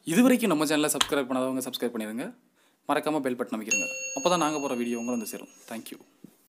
இது வரைக்கும் நம்ம சேனலை சப்ஸ்கிரைப் பண்ணாதவங்க சப்ஸ்கிரைப் பண்ணிடுங்க மறக்காமல் பெல் பட்டன் அமைக்கிறங்க அப்போ தான் நாங்கள் போகிற வீடியோ உங்களை வந்து சேரும் தேங்க்யூ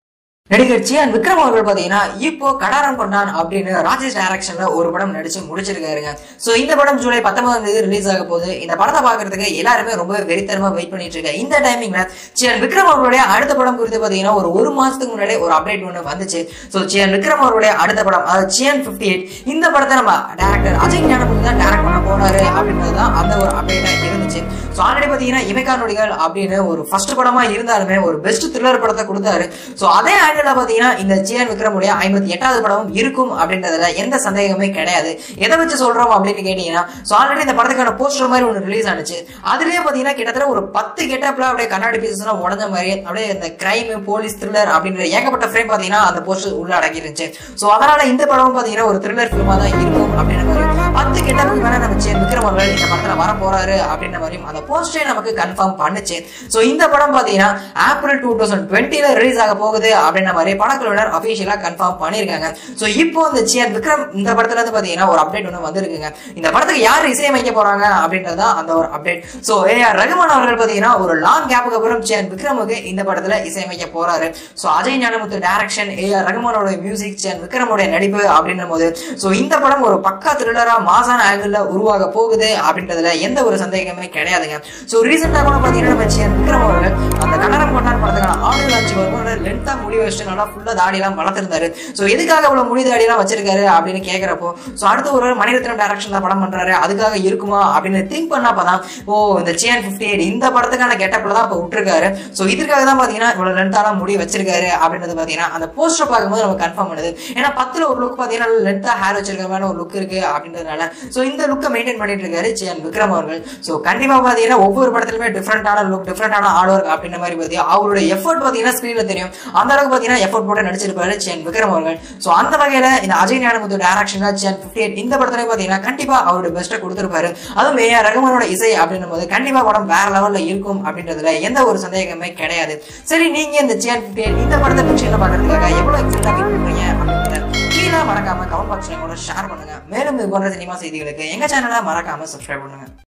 நடிகர் சியான் விக்ரம் அவர்கள் பாத்தீங்கன்னா இப்போ கடாரம் கொண்டான் அப்படின்னு ராஜேஷ் டைரக்ஷன்ல ஒரு படம் நடிச்சு முடிச்சிருக்காருங்க சோ இந்த படம் ஜூலை பத்தொன்பதாம் தேதி ரிலீஸ் ஆக போகுது இந்த படத்தை பாக்குறதுக்கு எல்லாருமே ரொம்ப வெறித்தனமா வெயிட் பண்ணிட்டு இருக்காங்க இந்த டைமிங்ல சியான் விக்ரம் அவர்களுடைய அடுத்த படம் குறித்து பாத்தீங்கன்னா ஒரு ஒரு மாசத்துக்கு முன்னாடி ஒரு அப்டேட் ஒன்று வந்துச்சு சோ சியான் விக்ரம் அவருடைய அடுத்த படம் அதாவது சியான் பிப்டி எயிட் இந்த படத்தை நம்ம டேரக்டர் அஜய் ஞானபதி தான் டேரக்ட் பண்ண போனாரு அப்படின்றது தான் அந்த ஒரு அப்டேட்டா இருந்துச்சு சோ ஆல்ரெடி பாத்தீங்கன்னா இமைக்கா நொடிகள் அப்படின்னு ஒரு ஃபர்ஸ்ட் படமா இருந்தாலுமே ஒரு பெஸ்ட் த்ரில்லர் படத்தை கொடுத்தாரு சோ அதே ஆங்கிள் பாத்தீங்கன்னா இந்த ஜிஎன் விக்ரமுடைய ஐம்பத்தி எட்டாவது படமும் இருக்கும் அப்படின்றதுல எந்த சந்தேகமே கிடையாது எதை வச்சு சொல்றோம் அப்படின்னு கேட்டீங்கன்னா சோ ஆல்ரெடி இந்த படத்துக்கான போஸ்டர் மாதிரி ஒன்று ரிலீஸ் ஆனிச்சு அதுலயே பாத்தீங்கன்னா கிட்டத்தட்ட ஒரு பத்து கெட்டப்ல அப்படியே கண்ணாடி பீசஸ் எல்லாம் உடஞ்ச மாதிரி அப்படியே இந்த கிரைம் போலீஸ் த்ரில்லர் அப்படின்ற ஏகப்பட்ட ஃப்ரேம் பாத்தீங்கன்னா அந்த போஸ்டர் உள்ள அடங்கி இருந்துச்சு சோ அதனால இந்த படமும் பாத்தீங்கன்னா ஒரு த்ரில்லர் ஃபிலிமா தான் இருக்கும் அப்படின்ற மாதிரி பத்து கெட்டப்புக்கு மேல நம்ம ஜிஎன் விக்ரம் அவர்கள் இந்த படத்துல வர போறாரு அப்படின்ற மாதிரியும் அந்த போஸ்டரே நமக்கு கன்ஃபார்ம் பண்ணுச்சு சோ இந்த படம் பாத்தீங்கன்னா ஏப்ரல் டூ தௌசண்ட் டுவெண்ட்டில ரிலீஸ் ஆக போகுது அப்படின்ற மாதிரி படக்குழுவினர் அபிஷியலா கன்ஃபார்ம் பண்ணிருக்காங்க சோ இப்போ இந்த சியன் விக்ரம் இந்த படத்துல இருந்து பாத்தீங்கன்னா ஒரு அப்டேட் ஒன்று வந்திருக்குங்க இந்த படத்துக்கு யார் இசையமைக்க போறாங்க அப்படின்றது தான் அந்த ஒரு update so A R Rahman அவர்கள் பாத்தீங்கன்னா ஒரு லாங் கேப்புக்கு அப்புறம் சியன் விக்ரமுக்கு இந்த படத்துல இசையமைக்க போறாரு so Ajay Gnanamuthu direction A R ரகுமானோட மியூசிக் சியன் விக்ரமோட நடிப்பு அப்படின்னும் போது சோ இந்த படம் ஒரு பக்கா த்ரில்லரா மாசான ஆங்கிள் உருவாக போகுது அப்படின்றதுல எந்த ஒரு சந்தேகமே கிடையாதுங்க சோ ரீசெண்டா கூட பாத்தீங்கன்னா நம்ம சியன் விக்ரம் அவர்கள் அந்த கன்னடம் கொண்டான் படத்துக்கான ஆடியோ லான்ச் வரும்போது லென்த்தா முடி வச்சுட்டு நல்லா ஃபுல்லா தாடி எல்லாம் வளர்த்திருந்தாரு சோ எதுக்காக இவ்வளவு முடி தாடி எல்லாம் வச்சிருக்காரு அப்படின்னு கேக்குறப்போ சோ அடுத்து ஒரு மணிரத்னம் டைரக்ஷன்ல படம் பண்றாரு அதுக்காக இருக்குமா அப்படின்னு திங்க் பண்ணப்பதான் ஓ இந்த சியன் பிப்டி எயிட் இந்த படத்துக்கான கெட்டப்ல தான் இப்ப விட்டுருக்காரு சோ இதுக்காக தான் பாத்தீங்கன்னா இவ்வளவு லென்த்தாலாம் முடி வச்சிருக்காரு அப்படின்றது பாத்தீங்கன்னா அந்த போஸ்டர் பார்க்கும்போது நம்ம கன்ஃபார்ம் பண்ணுது ஏன்னா பத்துல ஒரு லுக் பாத்தீங்கன்னா லென்த்தா ஹேர் வச்சிருக்க மாதிரி ஒரு லுக் இருக்கு அப்படின்றதுனால சோ இந்த லுக்கை மெயின்டைன் பண்ணிட்டு இருக்காரு சியன் விக்ரம் அவர்கள் சோ கண்டிப்பா பாத்தீங்கன்னா ஒவ்வொரு படத்துலயுமே டிஃப்ரெண்டான லுக் டிஃப்ரெண்டான ஆர்ட் ஒர்க் அப்படின்ற மாதிரி பாத்தீங்கன்னா அவருடைய எஃபர்ட் பாத்தீங்கன்னா ஸ்கிரீன்ல தெரியும் அந்த அளவுக்கு பாத்தீங்கன்னா எஃபர்ட் போட்டு நடிச்சிருப்பாரு சியன் விக்ரம் அவர்கள் சோ அந்த வகையில இந்த அஜய் ஞானமுத்து டைரக்ஷன்ல சியன் பிப்டி எயிட் இந்த படத்துல பாத்தீங்கன்னா கண்டிப்பா அவருடைய பெஸ்ட்டை கொடுத்திருப்பாரு அதுவும் ஏ ஆர் ரகுமானோட இசை அப்படின்னும் போது கண்டிப்பா படம் வேற லெவல்ல இருக்கும் அப்படின்றதுல எந்த ஒரு சந்தேகமே கிடையாது சரி நீங்க இந்த சியன் பிப்டி எயிட் இந்த படத்தை பிக்சர்ல பாக்குறதுக்காக எவ்வளவு எக்ஸைட்டா வெயிட் பண்றீங்க அப்படின்றத கீழே மறக்காம கமெண்ட் பாக்ஸ்ல கூட ஷேர் பண்ணுங்க மேலும் இது போன்ற சினிமா செய்திகளுக்கு எங்க சேனலை மறக்காம சப்ஸ்கிரைப் பண்ணுங்க